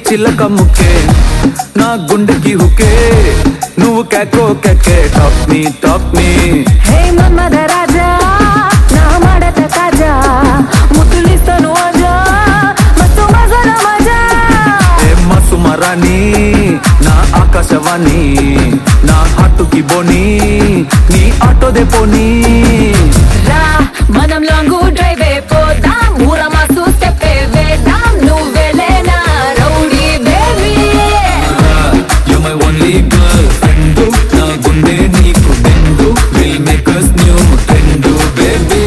చిల్లక ముక్కే నా గుండెకి హుకే నువ్వు కేకో కేకే top me top me hey Manmadha Raja నా మడత కాజా ముద్దులిస్తాను అజా మస్తు మజాల మజా ఏ మసుమరాని నా ఆకాశవాణి నా హాటుకి బోని నీ ఆటోదే పోనీ రా మనం లాంగ్ డ్రైవ్ పోదాం ఊర మాసు స్టెప్ వేద్దాం నువ్వెలేనా rowdy baby You're my only girlfriend నా గుండె నీకు బెండు We'll make us new trend baby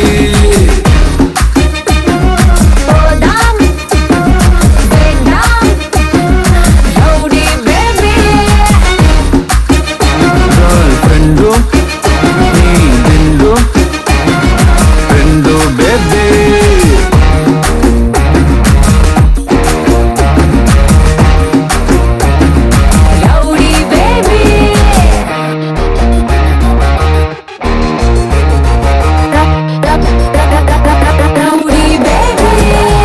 పోదాం వేద్దాం రౌడీ బేబీ Girlfriend నీ bend bend baby rowdy baby rowdy baby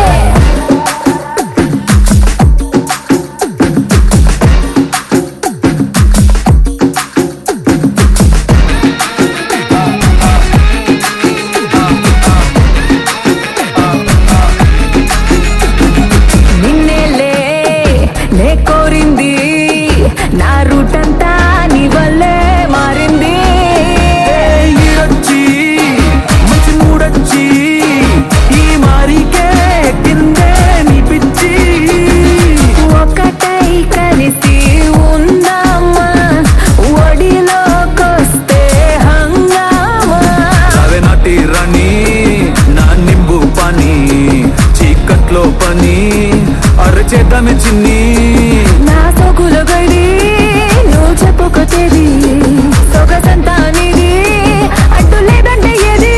నిన్నేలే నే కోరింది నా రూట్ అంతా నీ వల్లే మారింది ఈడొచ్చి మంచి మూడొచ్చి ఈ మారికే కిందే నీ పిచ్చి ఒకటై కలిసి ఉందామా ఒడిలోకొస్తే హంగామా అవే నాటి రాణి నా నింబు పని చీకట్లో పని అరచేద్దామే చిన్ని నా సోకులు గడి నువ్వు చెప్పుకొచ్చేది సొగసంతా నీది అడ్డు లేదంటే ఏది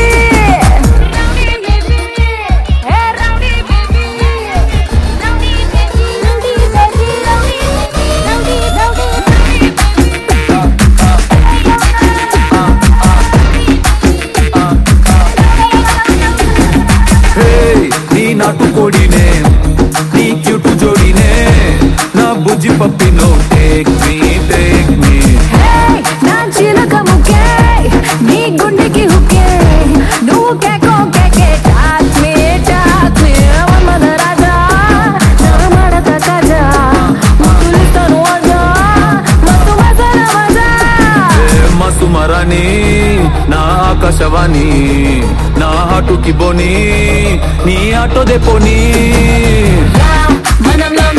హే నీ నాటు కోడినే నీ క్యూటు జోడినే నా బుజ్జి పప్పినో take me take me hey, నా చిలక ముక్కే నీ గుండెకి హుక్కే నువ్వు కేకో కేకే talk me talk me Manmatha రాజా నా మడత కాజా ముద్దులిస్తాను అజా మస్తు మసాలా మజా మసుమరాని నా ఆకాశవాణి నా ఆటుకి బోని నీ ఆటోదే పోనీ రా, మనం